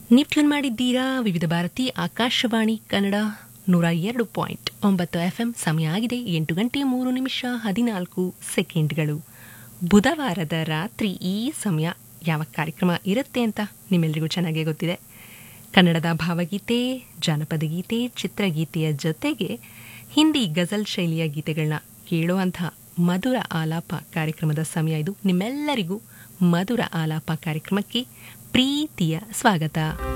ನೀವು ಟ್ಯೂನ್ ಮಾಡಿದ್ದೀರಾ ವಿವಿಧ ಭಾರತಿ ಆಕಾಶವಾಣಿ ಕನ್ನಡ ನೂರ ಎರಡು ಪಾಯಿಂಟ್ ಒಂಬತ್ತು ಎಫ್ ಎಂ ಸಮಯ ಆಗಿದೆ ಎಂಟು ಗಂಟೆ ಮೂರು ನಿಮಿಷ ಹದಿನಾಲ್ಕು ಸೆಕೆಂಡ್ಗಳು ಬುಧವಾರದ ರಾತ್ರಿ ಈ ಸಮಯ ಯಾವ ಕಾರ್ಯಕ್ರಮ ಇರುತ್ತೆ ಅಂತ ನಿಮ್ಮೆಲ್ಲರಿಗೂ ಚೆನ್ನಾಗೇ ಗೊತ್ತಿದೆ ಕನ್ನಡದ ಭಾವಗೀತೆ ಜಾನಪದ ಗೀತೆ ಚಿತ್ರಗೀತೆಯ ಜೊತೆಗೆ ಹಿಂದಿ ಗಜಲ್ ಶೈಲಿಯ ಗೀತೆಗಳನ್ನ ಕೇಳುವಂಥ ಮಧುರ ಆಲಾಪ ಕಾರ್ಯಕ್ರಮದ ಸಮಯ ಇದು ನಿಮ್ಮೆಲ್ಲರಿಗೂ ಮಧುರ ಆಲಾಪ ಕಾರ್ಯಕ್ರಮಕ್ಕೆ ಪ್ರೀತಿಯ ಸ್ವಾಗತ